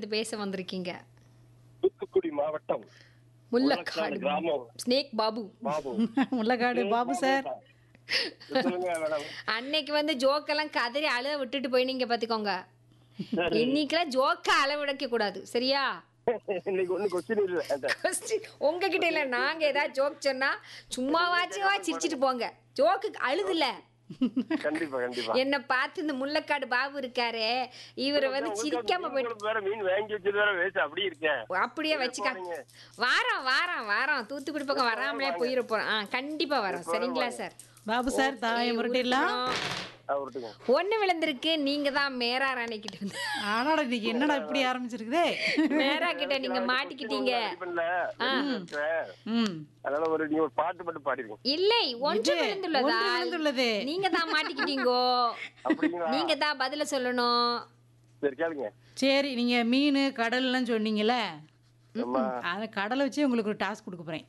இது பேச வந்திருக்கீங்க தூத்துக்குடி மாவட்டம் முல்லக்காடு கிராமம் ஸ்னேக் பாபு பாபு முள்ளக்காடு பாபு சார் சொல்லுங்க மேடம் அன்னைக்கு வந்து ஜோக்கெல்லாம் கதறி அழுத விட்டுட்டு போயினீங்க பாத்துக்கோங்க இன்னைக்கெல்லாம் ஜோக்க அளவு விடக்க கூடாது சரியா இன்னைக்கு ஒண்ணு கொஸ்டின் இல்ல Question உங்ககிட்ட இல்ல நாங்க ஏதாவது ஜோக் சொன்னா சும்மாவாச்சுவா சிரிச்சிட்டு போங்க ஜோக்கு அழுதுல கண்டிப்பா கண்டிப்பா என்ன பார்த்து இந்த முள்ளக்காடு பாபு இருக்காரே இவரை வந்து சிரிக்காம போயிட்டு உங்களுக்கு வேற மீன் வாங்கி வச்சது வேற வேஸ்ட் அப்படியே இருக்கேன் அப்படியே வச்சுக்க வாரம் வாரம் வாரம் தூத்துக்குடி பக்கம் வராமலே போயிட போறோம் ஆ கண்டிப்பா வரோம் சரிங்களா சார் பாபு சார் தாயம் முரட்டிடலாம் விட்டுங்க ஒண்ணு விழுந்திருக்கு நீங்க தான் மேரா ராணிக்கிட்ட வந்து ஆனாடா இன்னைக்கு என்னடா இப்படி ஆரம்பிச்சிருக்குதே மேரா கிட்ட நீங்க மாட்டிக்கிட்டீங்க பண்ணல ம் அதனால ஒரு நீங்க ஒரு பாட்டு மட்டும் பாடிருக்கீங்க இல்லை ஒன்று இது, விழுந்துள்ளதா ஒன்று விழுந்துள்ளது. நீங்க தான் மாட்டிக்கிட்டீங்கோ அப்படிங்களா நீங்க தான் பதில சொல்லணும் சரி கேளுங்க சரி நீங்க மீன் கடல்லாம் சொன்னீங்கல்ல ஆமா அந்த கடலை வச்சு உங்களுக்கு ஒரு டாஸ்க் கொடுக்க போறேன்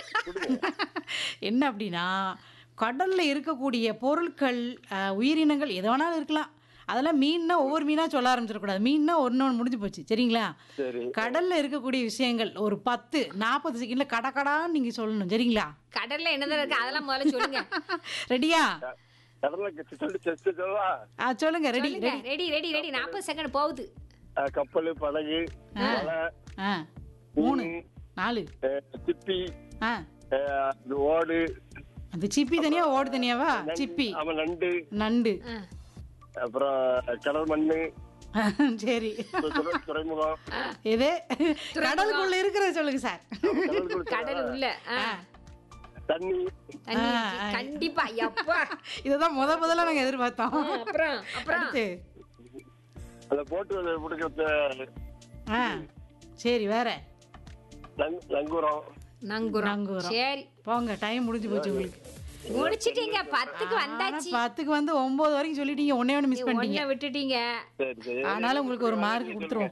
என்ன அப்படின்னா கடல்ல இருக்கக்கூடிய பொருட்கள் அஹ், உயிரினங்கள் எது வேணாலும் இருக்கலாம் அதெல்லாம் மீன்னா ஒவ்வொரு மீனா சொல்ல ஆரம்பிச்சிடக்கூடாது மீன்னா ஒன்று ஒன்று முடிஞ்சு போச்சு சரிங்களா சரி கடல்ல இருக்கக்கூடிய விஷயங்கள் ஒரு பத்து நாற்பது செகண்ட்ல கடக்கடான்னு நீங்க சொல்லணும் சரிங்களா கடல்ல என்னதான் இருக்கு அதெல்லாம் முதல்ல சொல்லுங்க ரெடியா கடல்ல கெச்சு சொல்லி செஸ்ட் சொல்லவா ஆ சொல்லுங்க ரெடி சொல்லுங்க ரெடி ரெடி ரெடி நாற்பது செகண்ட் போகுது அஹ், கப்பல் படகு மலை ஆ மூணு மீன், நாலு அஹ், சிப்பி ஆ அஹ், அது ஓடு அந்த சிப்பி தனியா ஓடு தனியாவா நண்டு, சிப்பி ஆமா நண்டு நண்டு ஆ. அப்புறம் கடல் மண்ணு சரி து- துறை- துறைமுகம் இது கடலுக்குள்ள இருக்கிறத சொல்லுங்க சார் கடலுக்குள்ள கடல் உள்ள ஆ. தண்ணி தண்ணி இருக்கு. கண்டிப்பா எப்பா இதுதான் முத முதல்ல நாங்க எதிர்பார்த்தோம் அப்புறம் அப்புறம் அடுத்து அந்த போட்டு பிடிக்கிறது ஆ சரி வேற லங்குரம் நங்குறோம் நங்குறோம். சரி போங்க டைம் முடிஞ்சு போச்சு உங்களுக்கு முடிச்சிட்டீங்க பத்துக்கு ஆனா வந்தாச்சு பத்துக்கு வந்து ஒன்பது வரைக்கும் சொல்லிட்டீங்க ஒன்னே ஒன்று மிஸ் பண்ணிட்டீங்க ஒன்ன விட்டுட்டீங்க சரி சரி ஆனாலும் உங்களுக்கு ஒரு மார்க் கொடுத்துருவோம்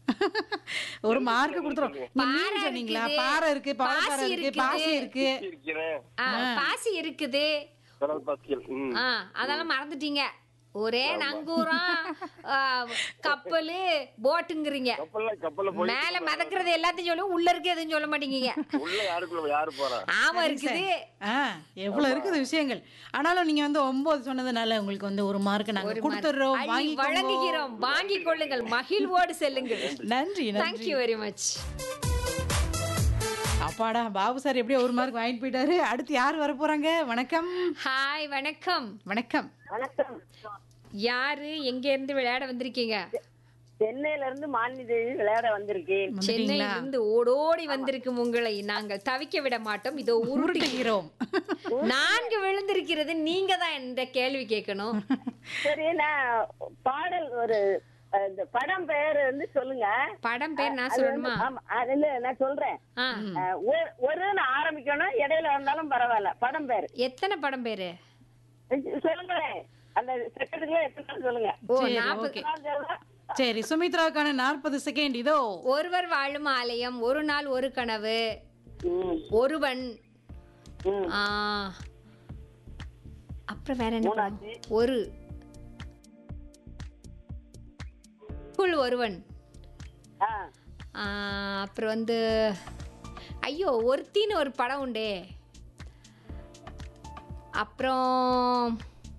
ஒரு மார்க் கொடுத்துருவோம் நீங்க மீன் சொன்னீங்களா இருக்குது, பாறை இருக்கு பாறை பாசி இருக்கு இருக்குது. பாசி இருக்கு இருக்கிறேன் ஆ, பாசி இருக்குது கடல் பாசியல் ம் ஆ அதெல்லாம் மறந்துட்டீங்க ஒரே நங்கூரம் ஆ, கப்பலு போட்டுங்கிறீங்க கப்பல்ல கப்பல்ல போய் மேல மதக்கிறது எல்லாத்தையும் சொல்லுவோம் உள்ள இருக்கு எதுவும் சொல்ல மாட்டீங்க உள்ள யாருக்குள்ள யாரு போறா ஆமா இருக்குது ஆ எவ்வளவு இருக்குது விஷயங்கள் ஆனாலும் நீங்க வந்து ஒன்பது சொன்னதுனால உங்களுக்கு வந்து ஒரு மார்க் நாங்க கொடுத்துடுறோம் அள்ளி வாங்கி வழங்குகிறோம் வாங்கிக் கொள்ளுங்கள் மகிழ்வோடு செல்லுங்கள் நன்றி நன்றி தேங்க்யூ வெரி மச் அப்பாடா பாபு சார் எப்படியோ ஒரு மார்க் வாங்கிட்டு போயிட்டாரு அடுத்து யார் வர போறாங்க வணக்கம் ஹாய் வணக்கம் வணக்கம் வணக்கம் யாரு எங்க இருந்து விளையாட வந்திருக்கீங்க சென்னையில இருந்து மாலினி தேவி விளையாட வந்திருக்கேன் சென்னையில இருந்து ஓடோடி வந்திருக்கும் உங்களை நாங்கள் தவிக்க விட மாட்டோம் இதோ உருட்டு உருட்டுகிறோம் நான்கு விழுந்திருக்கிறது நீங்க தான் என்ற கேள்வி கேட்கணும் சரி நான் பாடல் ஒரு அஹ், இந்த படம் பெயர் வந்து சொல்லுங்க படம் பேர் நான் அது வந்து- சொல்லணுமா ஆமா அது இல்ல நான் சொல்றேன் ஆ அஹ், ஒரு- ஒருன்னு ஆரம்பிக்கணும் இடையில வந்தாலும் பரவாயில்ல படம் பேர் எத்தனை படம் பேரு சொல்லுங்களேன் அந்த செகண்டுக்குள்ள எத்தனை நாள் சொல்லுங்க ஓ சரி, நாற்பது okay. நாள் சொல்றேன். சரி சுமித்ராவுக்கான நாற்பது செகண்ட் இதோ ஒருவர் வாழும் ஆலயம் ஒரு நாள் ஒரு கனவு ம், ஒருவன் ம். ஆ, அப்புறம் வேற என்ன படம்? மூணாச்சு. ஒரு குள் ஒருவன் ஆ, ஆ, அப்புறம் வந்து ஐயோ ஒருத்தின்னு ஒரு படம் உண்டே அப்புறம்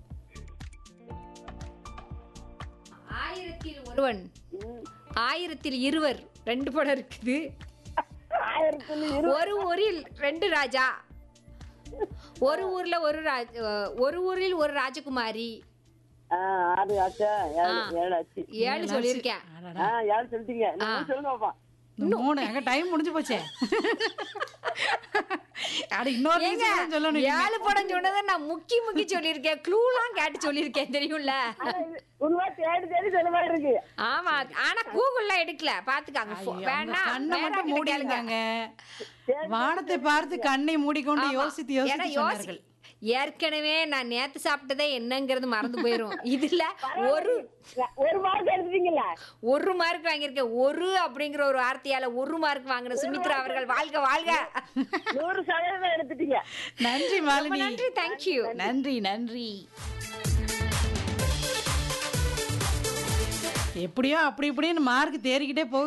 ஆயிரத்தில் ஒருவன் ம். ஆயிரத்தில் இருவர் ரெண்டு படம் இருக்குது ஆயிரத்துல இரு- ஒரு ஊரில் ரெண்டு ராஜா ஒரு ஊர்ல ஒரு ராஜ ஒரு ஊரில் ஒரு ராஜகுமாரி ஆ, ஆறு ஆச்சா ஏழு ஏழு ஆச்சு ஏழு சொல்லியிருக்கேன் ஆ ஏழு சொல்லிட்டீங்க நான் சொல்லுங்க பாப்பா இன்னும் மூணு அங்க டைம் முடிஞ்சு போச்சே அட இன்னொரு ஏங்க விஷயம் சொல்லணும் ஏழு படம் சொன்னதை நான் முக்கி முக்கி சொல்லியிருக்கேன் க்ளூலாம் கேட்டு சொல்லியிருக்கேன் தெரியும்ல உண்மை தேடி தேடி சொல்ல மாதிரி இருக்கு ஆமா ஆனா கூகுள்ல எடுக்கல பாத்துக்காங்க ஐயோ, வேணா கண்ணை நேரா மட்டும் கிட்ட கேளுங்க. மூடிருந்தாங்க வானத்தை பார்த்து கண்ணை மூடிக்கொண்டு ஆமா. யோசித்து ஏன்னா யோசித்து யோசி- சொன்னார்கள் ஏற்கனவே நான் நேத்து சாப்பிட்டதே என்னங்கிறது மறந்து போயிரும் இதுல ஒரு ஒரு மார்க் எடுத்துட்டீங்களா ஒரு மார்க் வாங்கியிருக்கேன் ஒரு அப்படிங்கிற ஒரு வார்த்தையால ஒரு மார்க் வாங்கின சுமித்ரா அவர்கள் வாழ்க வாழ்க நூறு சதவீதம் எடுத்துட்டீங்க நன்றி ரொம்ப மாலினி நன்றி தேங்க்யூ நன்றி நன்றி எப்படியோ அப்படி இப்படின்னு மார்க் தேறிக்கிட்டே போகுது